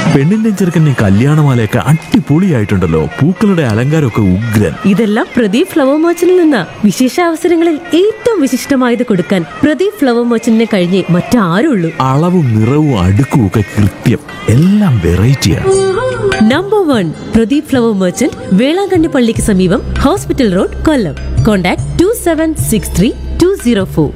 പെണ്ണിന്റെ ചെറുക്കൻ്റെ കല്യാണമാലയൊക്കെ അടിപൊളിയായിട്ടുണ്ടല്ലോ പൂക്കളുടെ അലങ്കാരമൊക്കെ ഉഗ്രൻ ഇതെല്ലാം പ്രദീപ് ഫ്ലവർ മർച്ചന്റിൽ നിന്ന വിശേഷ അവസരങ്ങളിൽ ഏറ്റവും വിശിഷ്ടമായത് കൊടുക്കാൻ പ്രദീപ് ഫ്ലവർ മർച്ചന്റിനെ കഴിഞ്ഞേ മറ്റാരുള്ളൂ അളവും നിറവും അടുക്കും ഒക്കെ കൃത്യം എല്ലാം വെറൈറ്റിയാണ് number one Pradeep flower merchant Velankanni പള്ളിക്ക് സമീപം hospital road Kollam contact two seven six three two zero four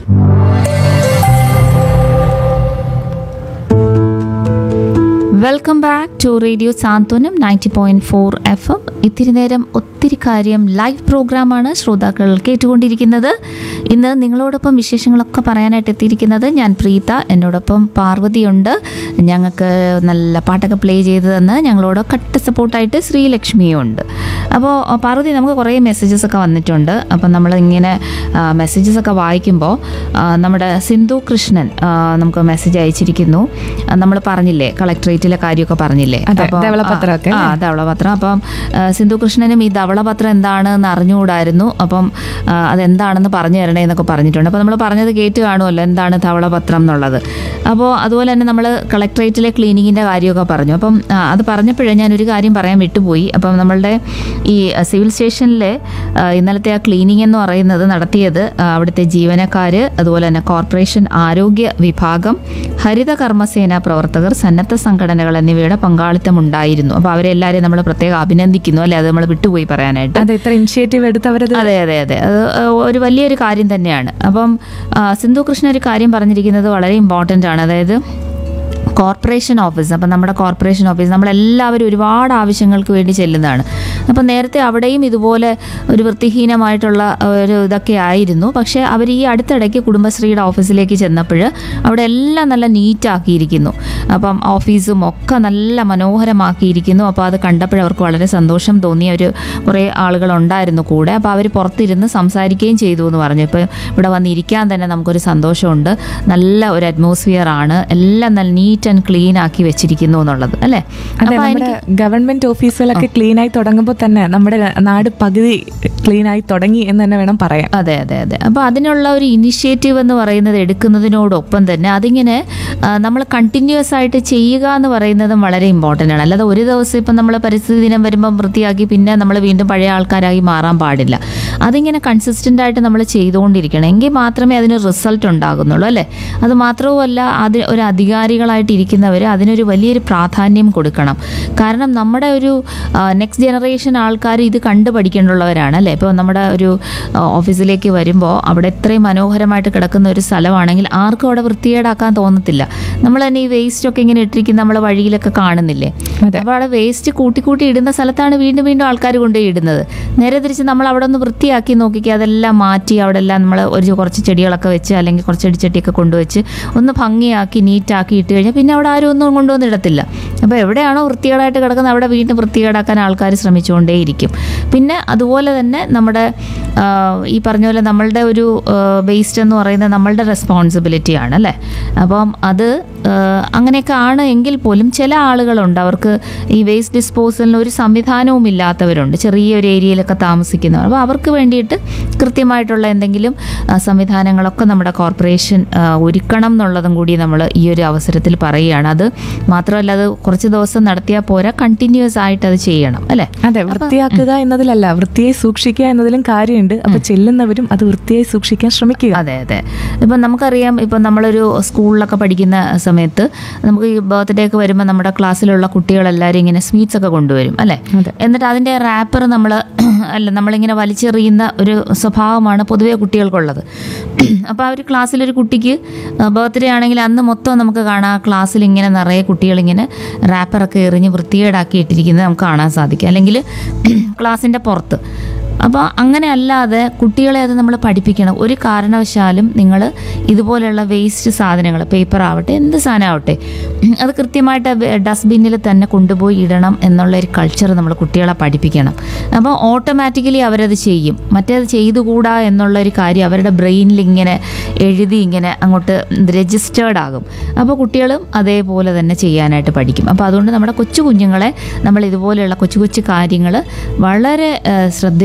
welcome back to radio Santhwanam ninety point four F M ഇത്തിരി നേരം ഒത്തിരി കാര്യം ലൈവ് പ്രോഗ്രാമാണ് ശ്രോതാക്കൾ കേട്ടുകൊണ്ടിരിക്കുന്നത് ഇന്ന് നിങ്ങളോടൊപ്പം വിശേഷങ്ങളൊക്കെ പറയാനായിട്ട് എത്തിയിരിക്കുന്നത് ഞാൻ പ്രീത എന്നോടൊപ്പം പാർവതിയുണ്ട് ഞങ്ങൾക്ക് നല്ല പാട്ടൊക്കെ പ്ലേ ചെയ്ത് തന്ന് ഞങ്ങളോട് കട്ട് സപ്പോർട്ടായിട്ട് ശ്രീലക്ഷ്മിയും ഉണ്ട് അപ്പോൾ പാർവതി നമുക്ക് കുറേ മെസ്സേജസ് ഒക്കെ വന്നിട്ടുണ്ട് അപ്പം നമ്മൾ ഇങ്ങനെ മെസ്സേജസ് ഒക്കെ വായിക്കുമ്പോൾ ആ, നമ്മുടെ സിന്ധു കൃഷ്ണൻ ആ, നമുക്ക് മെസ്സേജ് അയച്ചിരിക്കുന്നു നമ്മൾ പറഞ്ഞില്ലേ കളക്ടറേറ്റിലെ കാര്യമൊക്കെ പറഞ്ഞില്ലേ അതെ, അപ്പോൾ, ധവളപത്രമൊക്കെ ആ ആ, ധവളപത്രം അപ്പം ആ, സിന്ധു കൃഷ്ണനും ഈ ധവളപത്രം എന്താണെന്ന് അറിഞ്ഞുകൂടായിരുന്നു അപ്പം ആ, അതെന്താണെന്ന് പറഞ്ഞു തരണേ എന്നൊക്കെ പറഞ്ഞിട്ടുണ്ട് അപ്പോൾ നമ്മൾ പറഞ്ഞത് കേട്ട് കാണുമല്ലോ എന്താണ് ധവളപത്രം എന്നുള്ളത് അപ്പോൾ അതുപോലെ തന്നെ നമ്മൾ കളക്ടറേറ്റിലെ ക്ലീനിങ്ങിൻ്റെ കാര്യമൊക്കെ പറഞ്ഞു അപ്പം ആ, അത് പറഞ്ഞപ്പോഴേ ഞാനൊരു കാര്യം പറയാൻ വിട്ടുപോയി അപ്പം നമ്മളുടെ ഈ സിവിൽ സ്റ്റേഷനിലെ ആ, ഇന്നലത്തെ ആ ക്ലീനിങ് എന്ന് പറയുന്നത് നടത്തിയത് ആ, അവിടുത്തെ ജീവനക്കാർ അതുപോലെ തന്നെ കോർപ്പറേഷൻ ആരോഗ്യ വിഭാഗം ഹരിത കർമ്മസേന പ്രവർത്തകർ സന്നദ്ധ സംഘടനകൾ എന്നിവയുടെ പങ്കാളിത്തം ഉണ്ടായിരുന്നു അപ്പോൾ അവരെല്ലാവരെയും നമ്മൾ പ്രത്യേകം അഭിനന്ദിക്കുന്നു അല്ലെ അത് നമ്മൾ വിട്ടുപോയി പറയാനായിട്ട് അതെ ഇത്ര ഇനിഷ്യേറ്റീവ് എടുത്തവരത് അതെ അതെ അതെ അത് ഒരു വലിയൊരു കാര്യം തന്നെയാണ് അപ്പം ആ, സിന്ധു കൃഷ്ണ ഒരു കാര്യം പറഞ്ഞിരിക്കുന്നത് വളരെ ഇമ്പോർട്ടൻ്റ് ആണ് അതായത് കോർപ്പറേഷൻ ഓഫീസ് അപ്പം നമ്മുടെ കോർപ്പറേഷൻ ഓഫീസ് നമ്മളെല്ലാവരും ഒരുപാട് ആവശ്യങ്ങൾക്ക് വേണ്ടി ചെല്ലുന്നതാണ് അപ്പം നേരത്തെ അവിടെയും ഇതുപോലെ ഒരു വൃത്തിഹീനമായിട്ടുള്ള ഒരു ഇതൊക്കെ ആയിരുന്നു പക്ഷേ അവർ ഈ അടുത്തിടയ്ക്ക് കുടുംബശ്രീയുടെ ഓഫീസിലേക്ക് ചെന്നപ്പോൾ അവിടെ എല്ലാം നല്ല നീറ്റാക്കിയിരിക്കുന്നു അപ്പം ഓഫീസും ഒക്കെ നല്ല മനോഹരമാക്കിയിരിക്കുന്നു അപ്പോൾ അത് കണ്ടപ്പോൾ അവർക്ക് വളരെ സന്തോഷം തോന്നിയ ഒരു കുറേ ആളുകളുണ്ടായിരുന്നു കൂടെ അപ്പോൾ അവർ പുറത്തിരുന്ന് സംസാരിക്കുകയും ചെയ്തു എന്ന് പറഞ്ഞു ഇപ്പോൾ ഇവിടെ വന്നിരിക്കാൻ തന്നെ നമുക്കൊരു സന്തോഷമുണ്ട് നല്ല ഒരു അറ്റ്മോസ്ഫിയർ ആണ് എല്ലാം നല്ല നീറ്റ് ആൻഡ് ക്ലീൻ ആക്കി വെച്ചിരിക്കുന്നു എന്നുള്ളത് അല്ലേ അതെ അപ്പോൾ നമ്മുടെ ഗവൺമെന്റ് ഓഫീസുകളൊക്കെ ക്ലീൻ ആയി തുടങ്ങുമ്പോൾ തന്നെ നമ്മുടെ നാട് പകുതി ക്ലീൻ ആയി തുടങ്ങി എന്ന് തന്നെ വേണം പറയാൻ അതെ അതെ അതെ അപ്പോൾ അതിനുള്ള ഒരു ഇനിഷ്യേറ്റീവ് എന്ന് പറയുന്നത് എടുക്കുന്നതിനോടൊപ്പം തന്നെ അതിങ്ങനെ നമ്മൾ കണ്ടിന്യൂസ് ആയിട്ട് ചെയ്യുക എന്ന് പറയുന്നതും വളരെ ഇമ്പോർട്ടൻ്റ് ആണ് അല്ലാതെ ഒരു ദിവസം ഇപ്പം നമ്മൾ പരിസ്ഥിതി ദിനം വരുമ്പം വൃത്തിയാക്കി പിന്നെ നമ്മൾ വീണ്ടും പഴയ ആൾക്കാരായി മാറാൻ പാടില്ല അതിങ്ങനെ കൺസിസ്റ്റൻ്റ് ആയിട്ട് നമ്മൾ ചെയ്തുകൊണ്ടിരിക്കണം എങ്കിൽ മാത്രമേ അതിന് റിസൾട്ട് ഉണ്ടാകുന്നുള്ളൂ അല്ലേ അത് മാത്രവുമല്ല അത് ഒരു അധികാരികളായിട്ട് ഇരിക്കുന്നവർ അതിനൊരു വലിയൊരു പ്രാധാന്യം കൊടുക്കണം കാരണം നമ്മുടെ ഒരു നെക്സ്റ്റ് ജനറേഷൻ ആൾക്കാർ ഇത് കണ്ടു പഠിക്കേണ്ടുള്ളവരാണ് അല്ലേ ഇപ്പോൾ നമ്മുടെ ഒരു ആ, ഓഫീസിലേക്ക് വരുമ്പോൾ അവിടെ ഇത്രയും മനോഹരമായിട്ട് കിടക്കുന്ന ഒരു സ്ഥലമാണെങ്കിൽ ആർക്കും അവിടെ വൃത്തികേടാക്കാൻ തോന്നത്തില്ല നമ്മൾ തന്നെ ഈ വേസ്റ്റ് ഒക്കെ ഇങ്ങനെ ഇട്ടിരിക്കുന്ന നമ്മൾ വഴിയിലൊക്കെ കാണുന്നില്ലേ അതെ. അപ്പോൾ അവിടെ വേസ്റ്റ് കൂട്ടി കൂട്ടി ഇടുന്ന സ്ഥലത്താണ് വീണ്ടും വീണ്ടും ആൾക്കാർ കൊണ്ടുപോയി ഇടുന്നത് നേരെ തിരിച്ച് നമ്മൾ അവിടെ ഒന്ന് വൃത്തിയാക്കി നോക്കിക്കുക അതെല്ലാം മാറ്റി അവിടെ എല്ലാം നമ്മൾ ഒരു കുറച്ച് ചെടികളൊക്കെ വെച്ച് അല്ലെങ്കിൽ കുറച്ച് ചെടിച്ചട്ടിയൊക്കെ കൊണ്ടുവച്ച് ഒന്ന് ഭംഗിയാക്കി നീറ്റാക്കി ഇട്ട് കഴിഞ്ഞാൽ പിന്നെ അവിടെ ആരും ഒന്നും കൊണ്ടുവന്ന് ഇടത്തില്ല അപ്പോൾ എവിടെയാണോ വൃത്തികേടായിട്ട് കിടക്കുന്നത് അവിടെ വീണ്ടും വൃത്തികേടാക്കാൻ ആൾക്കാർ ശ്രമിച്ചുകൊണ്ടേയിരിക്കും പിന്നെ അതുപോലെ തന്നെ നമ്മുടെ ആ, ഈ പറഞ്ഞ പോലെ നമ്മളുടെ ഒരു വേസ്റ്റ് എന്ന് പറയുന്നത് നമ്മളുടെ റെസ്പോൺസിബിലിറ്റിയാണ് അല്ലേ അപ്പം അത് ആ, അങ്ങനെയൊക്കെ ആണ് എങ്കിൽ പോലും ചില ആളുകളുണ്ട് അവർക്ക് ഈ വേസ്റ്റ് ഡിസ്പോസലിന് ഒരു സംവിധാനവും ഇല്ലാത്തവരുണ്ട് ചെറിയൊരു ഏരിയയിലൊക്കെ താമസിക്കുന്നവർ അപ്പോൾ അവർക്ക് വേണ്ടിയിട്ട് കൃത്യമായിട്ടുള്ള എന്തെങ്കിലും ആ, സംവിധാനങ്ങളൊക്കെ നമ്മുടെ കോർപ്പറേഷൻ ആ, ഒരുക്കണം എന്നുള്ളതും കൂടി നമ്മൾ ഈ ഒരു അവസരത്തിൽ പറയുകയാണ് അത് മാത്രമല്ല അത് കുറച്ച് ദിവസം നടത്തിയാൽ പോരാ കണ്ടിന്യൂസ് ആയിട്ട് അത് ചെയ്യണം അല്ലേ അതെ വൃത്തിയാക്കുക എന്നതിലല്ല വൃത്തിയായി സൂക്ഷിക്കുക എന്നതിലും കാര്യമുണ്ട് അപ്പൊ ചെല്ലുന്നവരും അത് വൃത്തിയായി സൂക്ഷിക്കാൻ ശ്രമിക്കുക അതെ അതെ ഇപ്പം നമുക്കറിയാം ഇപ്പം നമ്മളൊരു സ്കൂളിലൊക്കെ പഠിക്കുന്ന സമയത്ത് നമുക്ക് ഈ ബർത്ത്ഡേ ഒക്കെ വരുമ്പോൾ നമ്മുടെ ക്ലാസ്സിലുള്ള കുട്ടികളെല്ലാവരും ഇങ്ങനെ സ്വീറ്റ്സ് ഒക്കെ കൊണ്ടുവരും അല്ലേ അതെ. എന്നിട്ട് അതിൻ്റെ റാപ്പർ നമ്മൾ അല്ല നമ്മളിങ്ങനെ വലിച്ചെറിയുന്ന ഒരു സ്വഭാവമാണ് പൊതുവേ കുട്ടികൾക്കുള്ളത് അപ്പോൾ ആ ഒരു ക്ലാസ്സിലൊരു കുട്ടിക്ക് ബർത്ത്ഡേ ആണെങ്കിൽ അന്ന് മൊത്തം നമുക്ക് കാണാം ക്ലാസ്സിൽ ഇങ്ങനെ നിറയെ കുട്ടികളിങ്ങനെ റാപ്പറൊക്കെ എറിഞ്ഞ് വൃത്തികേടാക്കി ഇട്ടിരിക്കുന്നത് നമുക്ക് കാണാൻ സാധിക്കും അല്ലെങ്കിൽ ക്ലാസ്സിൻ്റെ പുറത്ത് അപ്പോൾ അങ്ങനെ അല്ലാതെ കുട്ടികളെ അത് നമ്മൾ പഠിപ്പിക്കണം ഒരു കാരണവശാലും നിങ്ങൾ ഇതുപോലെയുള്ള വേസ്റ്റ് സാധനങ്ങൾ പേപ്പർ ആവട്ടെ എന്ത് സാധനം ആവട്ടെ അത് കൃത്യമായിട്ട് ഡസ്റ്റ്ബിന്നിൽ തന്നെ കൊണ്ടുപോയി ഇടണം എന്നുള്ള ഒരു കൾച്ചർ നമ്മൾ കുട്ടികളെ പഠിപ്പിക്കണം അപ്പോൾ ഓട്ടോമാറ്റിക്കലി അവരത് ചെയ്യും മറ്റേത് ചെയ്തുകൂടാ എന്നുള്ള ഒരു കാര്യം അവരുടെ ബ്രെയിനിൽ ഇങ്ങനെ എഴുതി ഇങ്ങനെ അങ്ങോട്ട് രജിസ്റ്റേർഡ് ആകും അപ്പോൾ കുട്ടികളും അതേപോലെ തന്നെ ചെയ്യാനായിട്ട് പഠിക്കും അപ്പോൾ അതുകൊണ്ട് നമ്മുടെ കൊച്ചു കുഞ്ഞുങ്ങളെ നമ്മൾ ഇതുപോലെയുള്ള കൊച്ചു കൊച്ചു കാര്യങ്ങൾ വളരെ ശ്രദ്ധ